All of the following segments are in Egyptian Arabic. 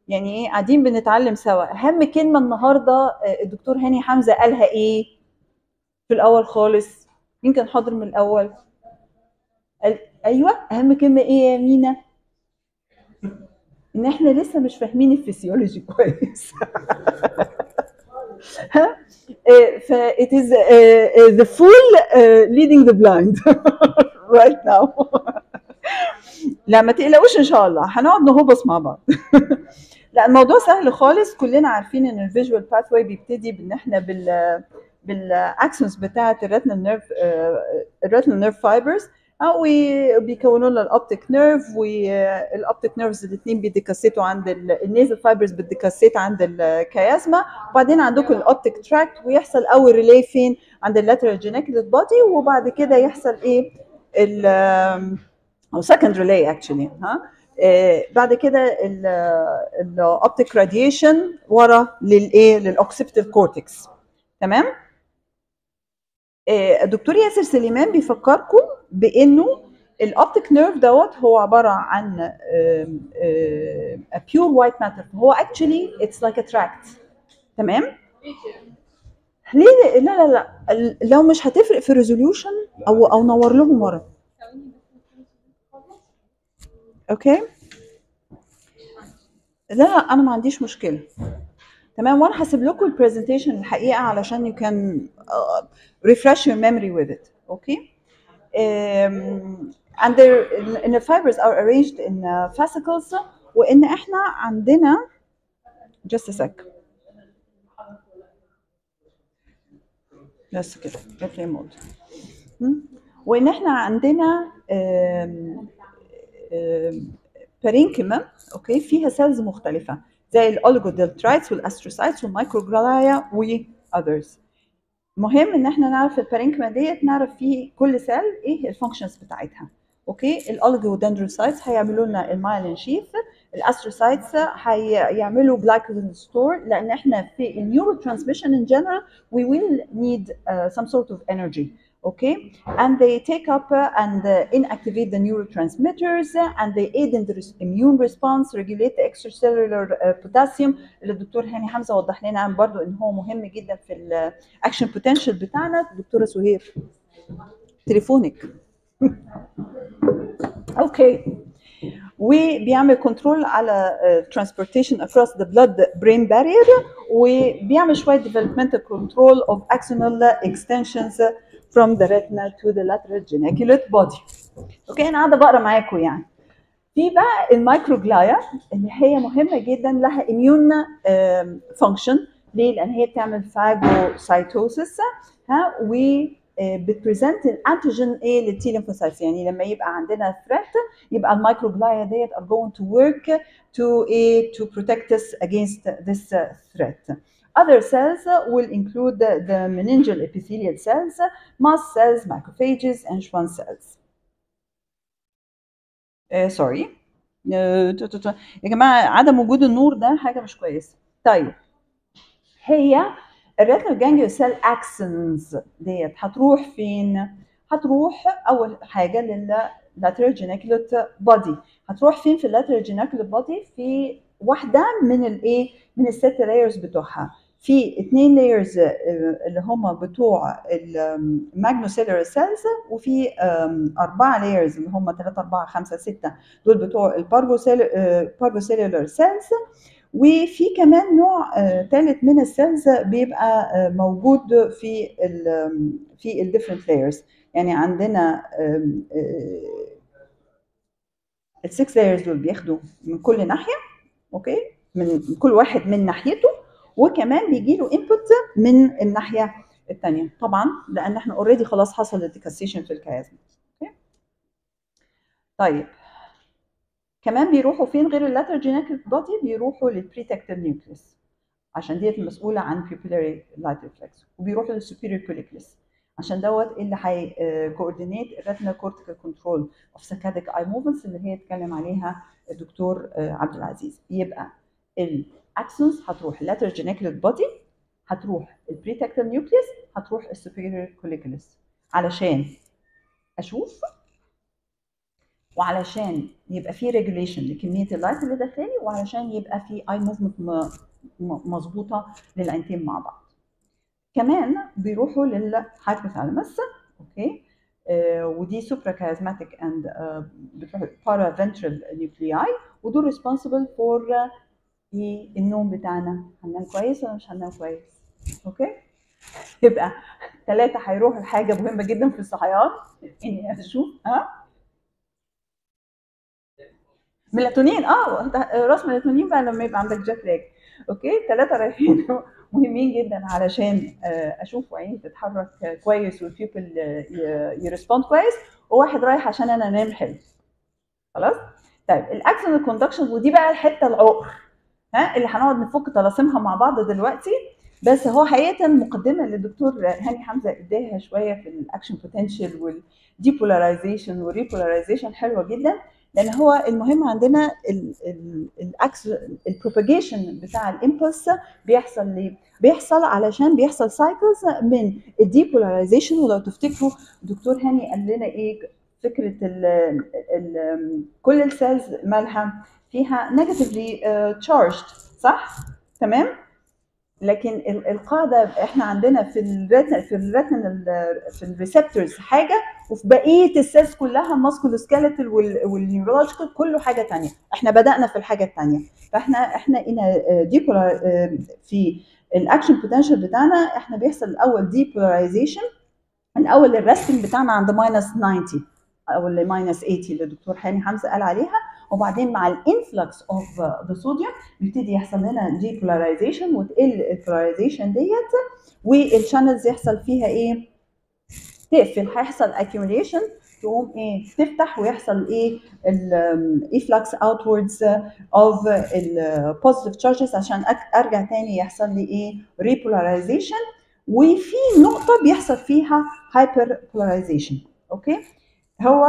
يعني ايه قاعدين بنتعلم سوا اهم كلمه النهارده آه، الدكتور هاني حمزه قالها ايه في الاول خالص مين كان حاضر من الاول قال ايوه اهم كلمه ايه يا مينا ان احنا لسه مش فاهمين الفسيولوجي كويس ها آه، ف it is uh, uh, the fool uh, leading the blind right now لا ما تقلقوش ان شاء الله هنقعد نهبص مع بعض لا الموضوع سهل خالص كلنا عارفين ان الفيجوال باثواي بيبتدي بان احنا بال بالاكسنس بتاعه الريتنال نيرف الريتنال نيرف فايبرز وبيكونوا لنا الاوبتيك نيرف والاوبتيك نيرفز الاثنين بيديكاسيتوا عند النيزل فايبرز بتديكاسيت عند الكيازما وبعدين عندكم الاوبتيك تراكت ويحصل اول ريلي فين عند اللاترال جينيكوليت بودي وبعد كده يحصل ايه ال او سكند ريلي اكشلي ها آه، بعد كده الاوبتيك راديشن ورا للايه للاوكسيبتيف كورتكس تمام آه، الدكتور ياسر سليمان بيفكركم بانه الاوبتيك نيرف دوت هو عباره عن بيور وايت ماتر هو اكشلي اتس لايك ا تراكت تمام ليه لا لا لا ال- لو مش هتفرق في الريزوليوشن او او نور لهم ورا اوكي لا لا انا ما عنديش مشكله تمام وانا هسيب لكم البرزنتيشن الحقيقه علشان you can uh, refresh your memory with it okay um, and the and the fibers are arranged in uh, fascicles وان احنا عندنا just a sec بس كده airplane mode م? وان احنا عندنا um, بارينكيما اوكي فيها سيلز مختلفه زي الاوليجودلترايتس والاستروسايتس والمايكروجلايا واذرز مهم ان احنا نعرف البارينكيما ديت نعرف فيه كل سيل ايه الفانكشنز بتاعتها اوكي الاوليجودندروسايتس هيعملوا لنا المايلين شيف الاستروسايتس هيعملوا جلايكوجين ستور لان احنا في النيورو ترانسميشن ان جنرال we will need uh, some sort of energy okay and they take up uh, and uh, inactivate the neurotransmitters uh, and they aid in the res- immune response regulate the extracellular uh, potassium اللي الدكتور هاني حمزه وضح لنا برضو ان هو مهم جدا في الاكشن بوتنشال بتاعنا دكتوره سهير تليفونك اوكي وبيعمل كنترول على transportation across the blood brain barrier وبيعمل شويه developmental control of axonal extensions from the retina to the lateral geniculate body. اوكي انا قاعده بقرا معاكم يعني. في بقى الميكروجلايا اللي هي مهمه جدا لها اميون فانكشن ليه؟ لان هي بتعمل فاجوسايتوسيس ها و بتبريزنت الانتيجين ايه للتي ليمفوسايتس يعني لما يبقى عندنا ثريت يبقى الميكروجلايا ديت are going to work to ايه to protect us against this uh, threat. Other cells will include the, the meningeal epithelial cells, mast cells, macrophages, and Schwann cells. Uh, sorry. Uh, tu- tu- tu. يا جماعة عدم وجود النور ده حاجة مش كويسة. طيب هي الريتنال جانجليو سيل اكسنز ديت هتروح فين؟ هتروح أول حاجة لللاترال جينيكولوت بودي. هتروح فين في اللاترال جينيكولوت بودي؟ في واحدة من الايه؟ من الست لايرز بتوعها. في اثنين لايرز اللي هم بتوع الماجنوسيلر سيلز وفي آم، اربعه لايرز اللي هم 3 4 5 6 دول بتوع البارفوسيلولر سيلز وفي كمان نوع ثالث من السيلز بيبقى آه، موجود في ال في الديفرنت لايرز يعني عندنا السكس لايرز دول بياخدوا من كل ناحيه اوكي من كل واحد من ناحيته وكمان بيجي له انبوت من الناحيه الثانيه طبعا لان احنا اوريدي خلاص حصل الديكاسيشن في الكيازما اوكي طيب كمان بيروحوا فين غير اللاتر جينيتال بودي بيروحوا للبريتكتيف نيوكليس عشان ديت المسؤوله عن pupillary light reflex وبيروحوا للسوبيريور كوليكلس عشان دوت اللي هي كوردينيت الريتنا كورتيكال كنترول اوف سكاديك اي موفمنتس اللي هي اتكلم عليها الدكتور آه، عبد العزيز يبقى الاكسونز هتروح اللاتر جينيكال بودي هتروح البريتكتيف نيوكليس هتروح السوبيريور كوليكلس علشان اشوف وعلشان يبقى في ريجوليشن لكميه اللايت اللي داخلي وعلشان يبقى في اي موفمنت مظبوطه للعينتين مع بعض كمان بيروحوا للهايبوثالاموس اوكي آه ودي سوبرا كاريزماتيك اند بتروح بارا فنترال نيوكلياي ودول ريسبونسبل فور النوم بتاعنا هننام كويس ولا مش هننام كويس اوكي يبقى ثلاثة هيروحوا لحاجة مهمة جدا في الصحيان اني اشوف ها ميلاتونين اه راس ميلاتونين بقى لما يبقى عندك جاك لاج اوكي ثلاثة رايحين مهمين جدا علشان اشوف عيني تتحرك كويس والبيبل يرسبوند كويس وواحد رايح عشان انا انام حلو خلاص طيب الاكسون كوندكشن ودي بقى الحته العقر ها اللي هنقعد نفك طلاسمها مع بعض دلوقتي بس هو حقيقه مقدمه اللي الدكتور هاني حمزه اداها شويه في الاكشن بوتنشال والديبولاريزيشن والريبولاريزيشن حلوه جدا لان هو المهم عندنا الاكس البروباجيشن بتاع الامبلس بيحصل ليه؟ بيحصل علشان بيحصل سايكلز من الديبولاريزيشن ولو تفتكروا الدكتور هاني قال لنا ايه فكره ال ال كل السيلز مالها فيها نيجاتيفلي تشارجد صح؟ تمام؟ لكن القاعده احنا عندنا في الريتن في الريتن في الريسبتورز حاجه وفي بقيه السيلز كلها ماسكولو سكيلتال والنيورولوجيكال كله حاجه ثانيه احنا بدانا في الحاجه الثانيه فاحنا احنا ان ديبولار في الاكشن بوتنشال بتاعنا احنا بيحصل الاول ديبولاريزيشن الاول الريستنج بتاعنا عند ماينس 90 او اللي ماينس 80 اللي الدكتور هاني حمزه قال عليها وبعدين مع الانفلكس اوف ذا صوديوم بيبتدي يحصل لنا ديبولاريزيشن وتقل البولاريزيشن ديت والشانلز يحصل فيها ايه؟ تقفل هيحصل اكيوميليشن تقوم ايه تفتح ويحصل ايه الافلكس اوتوردز اوف البوزيتيف تشارجز عشان ارجع تاني يحصل لي ايه ريبولاريزيشن وفي نقطه بيحصل فيها هايبر بولاريزيشن اوكي هو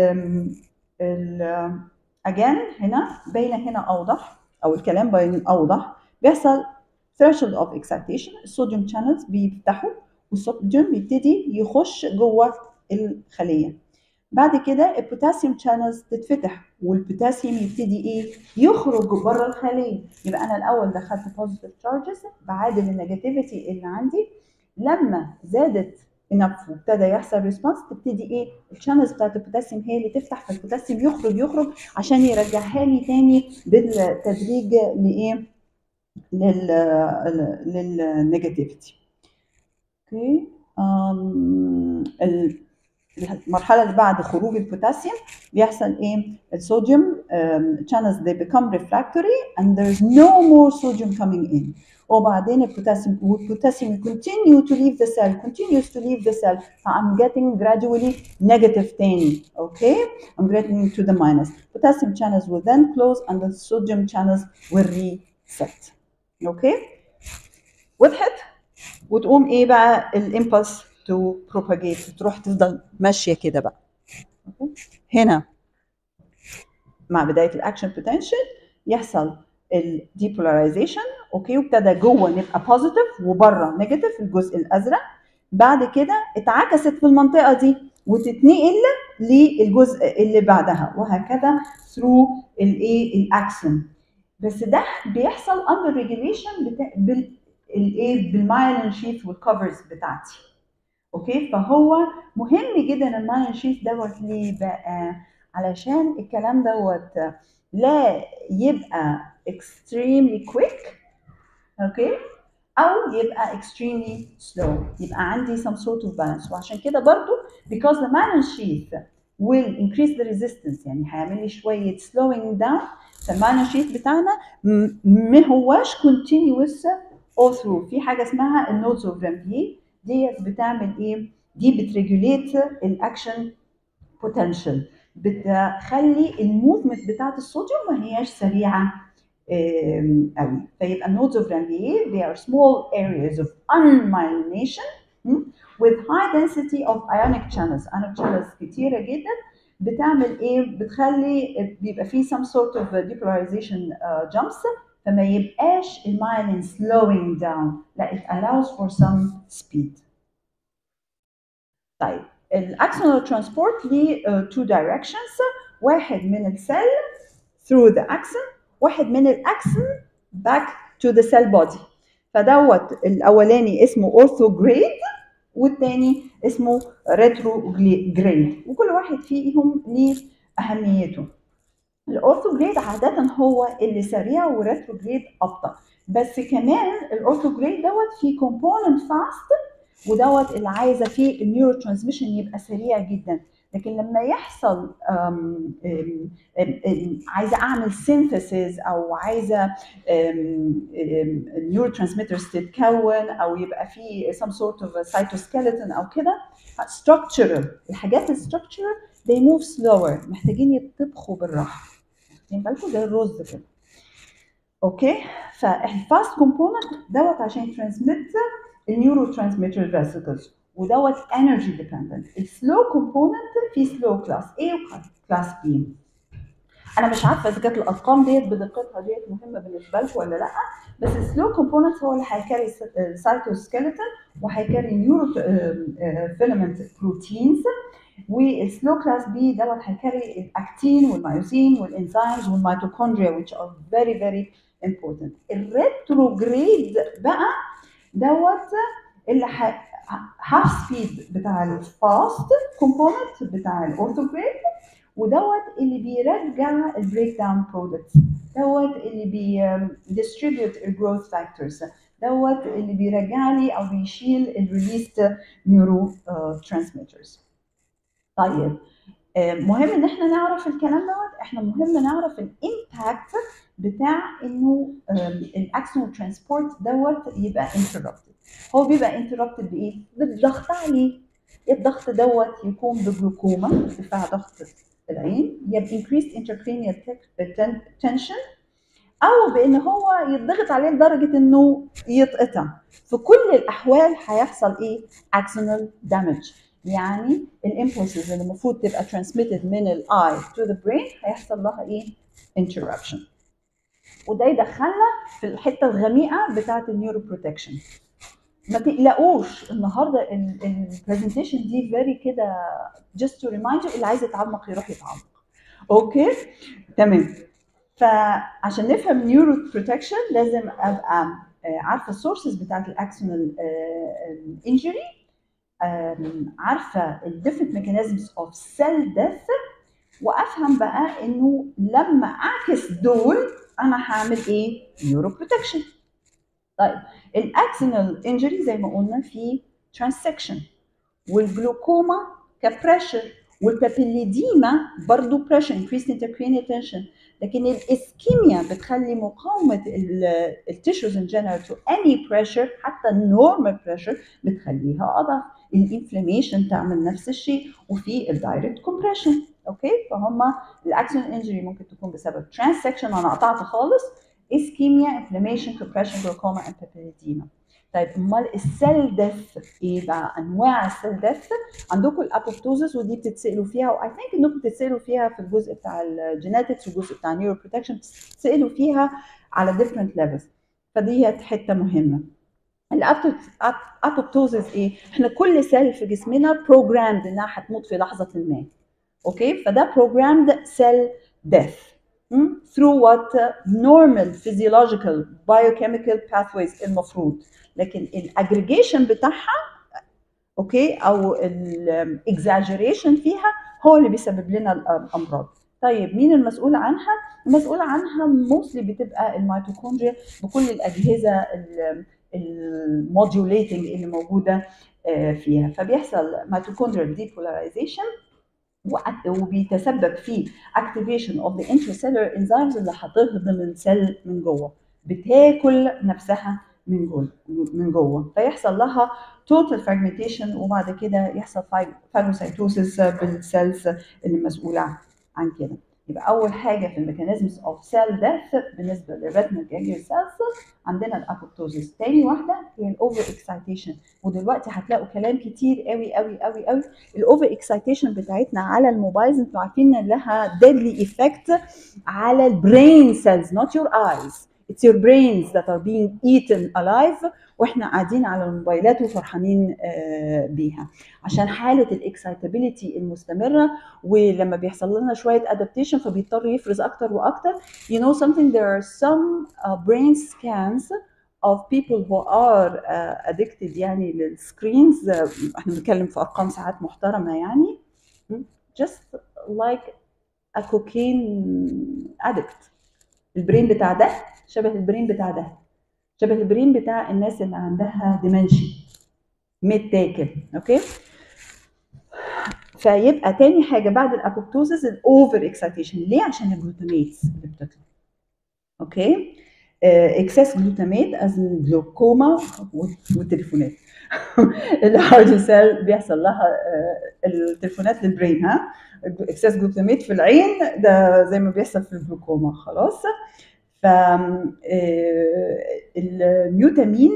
اجان هنا باينه هنا اوضح او الكلام باين اوضح بيحصل threshold of excitation الصوديوم channels بيفتحوا والصوديوم بيبتدي يخش جوه الخليه بعد كده البوتاسيوم channels تتفتح والبوتاسيوم يبتدي ايه يخرج بره الخليه يبقى انا الاول دخلت positive charges بعادل النيجاتيفيتي اللي عندي لما زادت انف وابتدى يحصل ريسبونس تبتدي ايه الشانلز بتاعت البوتاسيوم هي اللي تفتح فالبوتاسيوم يخرج يخرج عشان يرجعها لي تاني بالتدريج لايه لل للنيجاتيفيتي اوكي المرحله اللي بعد خروج البوتاسيوم بيحصل ايه الصوديوم channels they become refractory and there's no more sodium coming in وبعدين البوتاسيوم والبوتاسيوم continue to leave the cell continues to leave the cell فI'm getting gradually negative تاني okay I'm getting to the minus potassium channels will then close and the sodium channels will reset okay وضحت وتقوم ايه بقى الامبلس to propagate تروح تفضل ماشيه كده بقى هنا مع بدايه الاكشن بوتنشال يحصل الديبولاريزيشن اوكي وابتدى جوه نبقى بوزيتيف وبره نيجاتيف الجزء الازرق بعد كده اتعكست في المنطقه دي وتتنقل للجزء اللي بعدها وهكذا ثرو الايه الاكسون بس ده بيحصل اندر ريجوليشن بالايه بالمايلين شيت والكفرز بتاعتي اوكي فهو مهم جدا المايلين شيت دوت ليه بقى علشان الكلام دوت لا يبقى extremely quick اوكي او يبقى extremely slow يبقى عندي some sort of balance وعشان كده برضو because the Manon sheath will increase the resistance يعني هيعمل لي شويه slowing down فالماينر شيت بتاعنا ما هواش continuous all through في حاجه اسمها النودز اوف رامبي ديت بتعمل ايه؟ دي بتريجوليت الاكشن بوتنشال بتخلي الموفمنت بتاعت الصوديوم ما هياش سريعه قوي فيبقى النودز اوف رامبييه they are small areas of unmyelination with high density of ionic channels ionic channels كتيره جدا بتعمل ايه بتخلي بيبقى فيه some sort of depolarization uh, jumps فما يبقاش المايلين slowing down لا it allows for some speed طيب الاكسونال ترانسبورت ليه uh, two directions واحد من السيل through the axon واحد من الاكسون back to the cell body فدوت الاولاني اسمه اورثوجريد والتاني اسمه ريتروجريد وكل واحد فيهم ليه اهميته الاورثوجريد عاده هو اللي سريع والريتروجريد ابطا بس كمان الاورثوجريد دوت فيه كومبوننت فاست ودوت اللي عايزه فيه النيورو ترانسميشن يبقى سريع جدا لكن لما يحصل أم أم أم عايزه اعمل سينثيسيس او عايزه النيورو ترانسميترز تتكون او يبقى في some sort of a cytoskeleton او كده structural الحاجات الستراكشرال they move slower محتاجين يطبخوا بالراحه واخدين بالكم زي الرز كده اوكي فالفاست كومبوننت دوت عشان ترانسميت النيورو ترانسميتر فيسيكلز ودوت انرجي ديبندنت السلو كومبوننت في سلو كلاس A وكلاس B انا مش عارفه اذا كانت الارقام ديت بدقتها ديت مهمه بالنسبه لكم ولا لا بس السلو كومبوننت هو اللي هيكاري سايتوسكيلتون وهيكاري نيورو فيلامنت بروتينز والسلو كلاس بي دوت هيكاري الاكتين والمايوسين والانزيمز والميتوكوندريا which are very very important الريتروجريد بقى دوت اللي هاف سبيد بتاع الفاست كومبوننت بتاع الاورثوجريد ودوت اللي بيرجع البريك داون برودكتس دوت اللي بي ديستريبيوت الجروث فاكتورز دوت اللي بيرجع لي او بيشيل الريليست نيورو ترانسميترز طيب مهم ان احنا نعرف الكلام دوت احنا مهم نعرف الامباكت بتاع انه الاكسون ترانسبورت دوت يبقى انتربتد هو بيبقى انتربتد بايه؟ بالضغط عليه الضغط دوت يكون بجلوكوما ارتفاع ضغط العين يا increased intracranial tension او بان هو يضغط عليه لدرجه انه يتقطع في كل الاحوال هيحصل ايه؟ axonal damage يعني الامبولسز اللي المفروض تبقى transmitted من الاي to the brain هيحصل لها ايه؟ interruption وده يدخلنا في الحته الغميقه بتاعه النيورو بروتكشن ما تقلقوش النهارده البرزنتيشن دي فيري كده جست تو ريمايند اللي عايز يتعمق يروح يتعمق اوكي تمام فعشان نفهم نيورو بروتكشن لازم ابقى عارفه السورسز بتاعت الاكسونال انجري عارفه الديفرنت ميكانيزمز اوف سيل ديث وافهم بقى انه لما اعكس دول انا هعمل ايه؟ نيورو بروتكشن. طيب الاكسونال انجري زي ما قلنا في ترانسكشن والجلوكوما كبريشر والبابيليديما برضه بريشر increased intracranial tension لكن الاسكيميا بتخلي مقاومه التيشوز ان جنرال تو اني بريشر حتى النورمال بريشر بتخليها اضعف الانفلاميشن تعمل نفس الشيء وفي الدايركت كومبريشن اوكي فهم الاكسون انجري ممكن تكون بسبب ترانسكشن انا قطعت خالص اسكيميا انفلاميشن كومبريشن جلوكوما اند بابيليديما طيب امال السيل ديث ايه بقى انواع السيل ديث عندكم الابوبتوزس ودي بتتسالوا فيها واي ثينك انكم بتتسالوا فيها في الجزء بتاع الجينetics والجزء بتاع النيورو بروتكشن بتتسالوا فيها على different levels فدي حته مهمه الابوبتوزس ايه احنا كل سيل في جسمنا بروجرامد انها هتموت في لحظه ما اوكي فده programmed cell death through what normal physiological biochemical pathways المفروض لكن الاجريجيشن بتاعها اوكي او الاكزاجريشن فيها هو اللي بيسبب لنا الامراض طيب مين المسؤول عنها المسؤول عنها موستلي بتبقى الميتوكوندريا بكل الاجهزه الموديوليتنج اللي موجوده فيها فبيحصل ميتوكوندريال ديبولاريزيشن وبيتسبب في activation of the intracellular enzymes اللي هتهضم السيل من جوه بتاكل نفسها من جوه من جوه فيحصل لها total fragmentation وبعد كده يحصل phagocytosis بالسيلز اللي مسؤوله عن كده يبقى اول حاجه في الميكانيزمز اوف سيل ديث بالنسبه للريتنال جانجليون سيلز عندنا الابوبتوزيس تاني واحده هي الاوفر اكسايتيشن ودلوقتي هتلاقوا كلام كتير قوي قوي قوي قوي الاوفر اكسايتيشن بتاعتنا على الموبايلز انتوا عارفين ان لها ديدلي ايفكت على البرين سيلز نوت يور ايز it's your brains that are being eaten alive واحنا قاعدين على الموبايلات وفرحانين آه، بيها عشان حاله الاكسايتابيلتي المستمره ولما بيحصل لنا شويه adaptation فبيضطر يفرز اكتر واكتر you know something there are some uh, brain scans of people who are uh, addicted يعني للسكرينز uh, احنا بنتكلم في ارقام ساعات محترمه يعني just like a cocaine addict البرين بتاع ده شبه البرين بتاع ده شبه البرين بتاع الناس اللي عندها ديمنشي متاكل اوكي فيبقى تاني حاجه بعد الابوبتوزس الاوفر اكسايتيشن ليه عشان الجلوتاميتس اللي بتطلع اوكي اكسس جلوتاميت از الجلوكوما والتليفونات الهارد سيل بيحصل لها آه، التليفونات للبرين ها اكسس جلوتاميت في العين ده زي ما بيحصل في الجلوكوما خلاص ف النيوتامين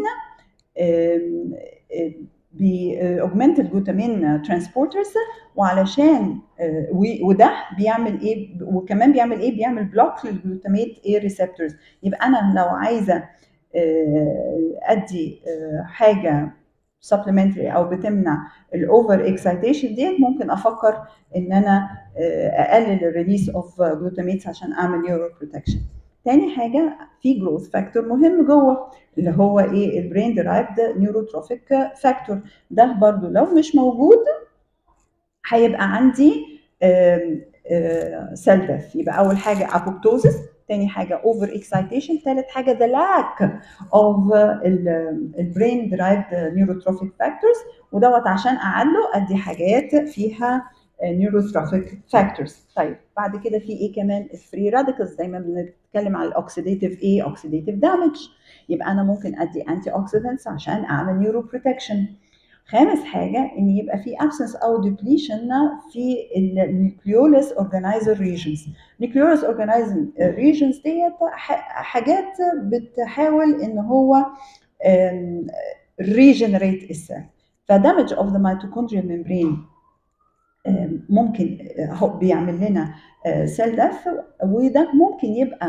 بيأوجمنت الجلوتامين ترانسبورترز وعلشان آه، و- وده بيعمل ايه وكمان بيعمل ايه بيعمل بلوك للجلوتاميت ايه ريسبتورز يبقى انا لو عايزه آه، ادي آه، حاجه سبلمنتري او بتمنع الاوفر اكسايتيشن ديت ممكن افكر ان انا آه، اقلل الريليس اوف جلوتاميتس عشان اعمل نيورو بروتكشن تاني حاجه في جروث فاكتور مهم جوه اللي هو ايه البرين ديرايفد نيوروتروفيك فاكتور ده برضو لو مش موجود هيبقى عندي سيل ديث يبقى اول حاجه ابوبتوزس تاني حاجه اوفر اكسايتيشن ثالث حاجه ذا لاك اوف البرين درايفد نيوروتروفيك فاكتورز ودوت عشان اعادله ادي حاجات فيها نيوروتروفيك فاكتورز طيب بعد كده في ايه كمان الفري راديكالز دايما بنتكلم على الاوكسيديتيف ايه اوكسيديتيف دامج يبقى انا ممكن ادي انتي اوكسيدنتس عشان اعمل نيورو بروتكشن خامس حاجه ان يبقى في absence او depletion في النيوكليولس اورجانيزر ريجنز نيوكليولس اورجانيزر ريجنز ديت ح- حاجات بتحاول ان هو ريجنريت السيل فدامج اوف ذا ميتوكوندريال ميمبرين ممكن آه، هو بيعمل لنا سيل ديث وده ممكن يبقى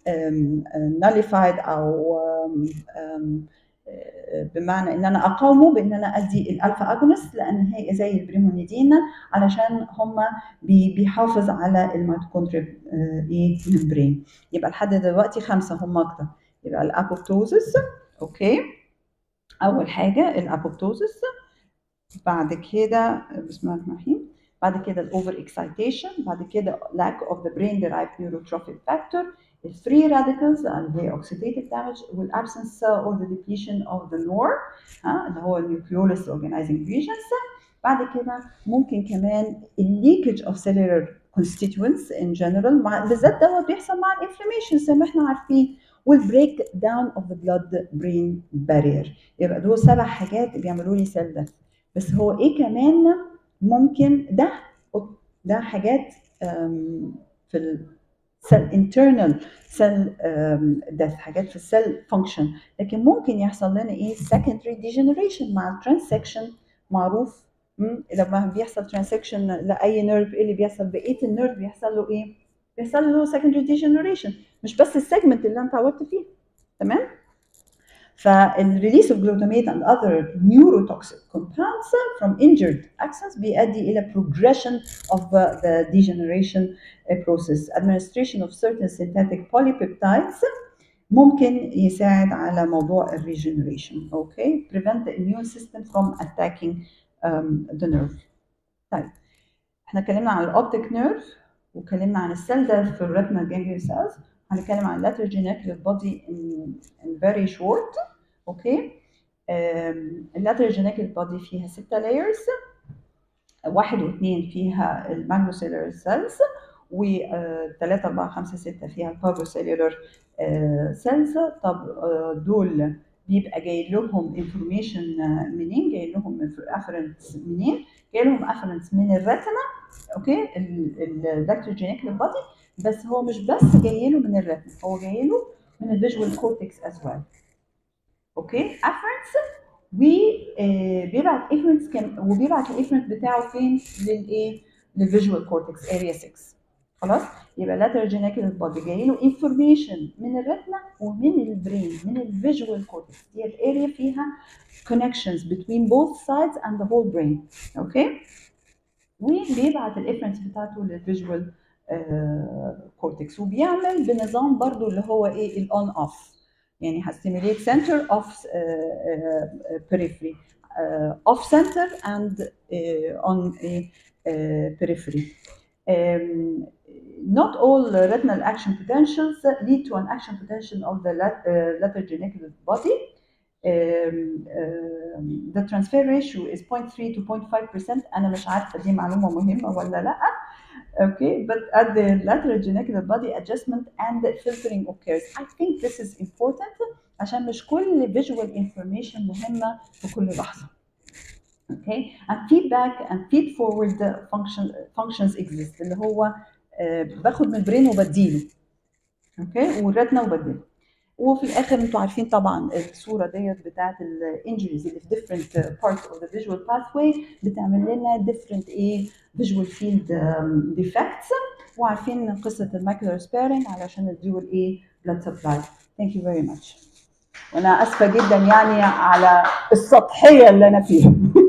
ناليفايد او آم، آم، آه، بمعنى ان انا اقاومه بان انا ادي الالفا اجونست لان هي زي البريمونيدين علشان هم بيحافظ على الميتوكوندريال آه، ايه ممبرين يبقى لحد دلوقتي خمسه هم اكتر يبقى الابوبتوزس اوكي اول حاجه الابوبتوزس بعد كده بسم الله الرحمن الرحيم بعد كده الاوفر اكسايتيشن بعد كده lack of the brain derived neurotrophic factor الفري راديكالز اللي هي اوكسيديتيف دامج والابسنس اور ذا depletion اوف ذا نور ها اللي هو النيوكليولس اورجانيزنج ريجنز بعد كده ممكن كمان الليكج اوف cellular constituents in general مع بالذات دوت بيحصل مع الانفلاميشن زي ما احنا عارفين والبريك داون اوف ذا بلاد برين بارير يبقى دول سبع حاجات بيعملوا لي سيل ديث بس هو ايه كمان ممكن ده ده حاجات أم، في السيل internal سيل death حاجات في السيل فانكشن لكن ممكن يحصل لنا ايه secondary degeneration مع الترانسكشن معروف مم، لما بيحصل ترانسكشن لاي نيرف ايه اللي بيحصل بقيه النيرف بيحصل له ايه؟ بيحصل له secondary degeneration مش بس السيجمنت اللي انا اتعودت فيه تمام؟ فالريليس of glutamate and other neurotoxic compounds from injured axons بيؤدي إلى progression of uh, the degeneration uh, process. Administration of certain synthetic polypeptides ممكن يساعد على موضوع الريجنريشن اوكي prevent the immune system from attacking um, the nerve طيب احنا اتكلمنا عن الاوبتيك نيرف واتكلمنا عن السيل ده في الريتنا جانجليا سيلز هنتكلم عن lateral geniculate body in, in very short اوكي اللاترال geniculate body فيها ستة layers واحد واثنين فيها الماجنوسيلر سيلز وثلاثة أربعة خمسة ستة فيها الباربوسيلولر سيلز طب آه، دول بيبقى جاي لهم انفورميشن منين؟ جاي لهم افرنس منين؟ جاي لهم افرنس من الريتنا اوكي الدكتور جينيكال بادي بس هو مش بس جاي له من الريتنا هو جاي له من الفيجوال كورتكس از ويل اوكي افرنس وبيبعت افرنس كان وبيبعت الافرنس بتاعه فين؟ للايه؟ للفيجوال كورتكس اريا 6 خلاص يبقى lateral geniculate body جاي له information من الريتنا ومن البرين من الفيجوال كورتكس دي الاريا فيها connections between both sides and the whole brain اوكي وبيبعت الافرنس بتاعته للفيجوال كورتكس وبيعمل بنظام برضو اللي هو ايه الاون اوف يعني هستيميليت سنتر اوف periphery uh, off center and uh, on a uh, periphery. Um, not all retinal action potentials lead to an action potential of the lat- uh, lateral geniculate body. Um, um, the transfer ratio is 0.3 to 0.5%. أنا مش عارفة دي معلومة مهمة ولا لأ. Okay, but at the lateral geniculate body adjustment and filtering occurs. I think this is important عشان مش كل visual information مهمة في كل لحظة. Okay, and feedback and feed forward function functions exist اللي هو آه، باخد من البرين وبديله. اوكي والريتنا وبديله. وفي الاخر انتوا عارفين طبعا الصوره ديت بتاعت الانجريز اللي في different parts of the visual pathway بتعمل لنا different ايه visual field um, defects وعارفين قصه الماكلر سبيرنج علشان الديول ايه blood supply. Thank you very much. وانا اسفه جدا يعني على السطحيه اللي انا فيها.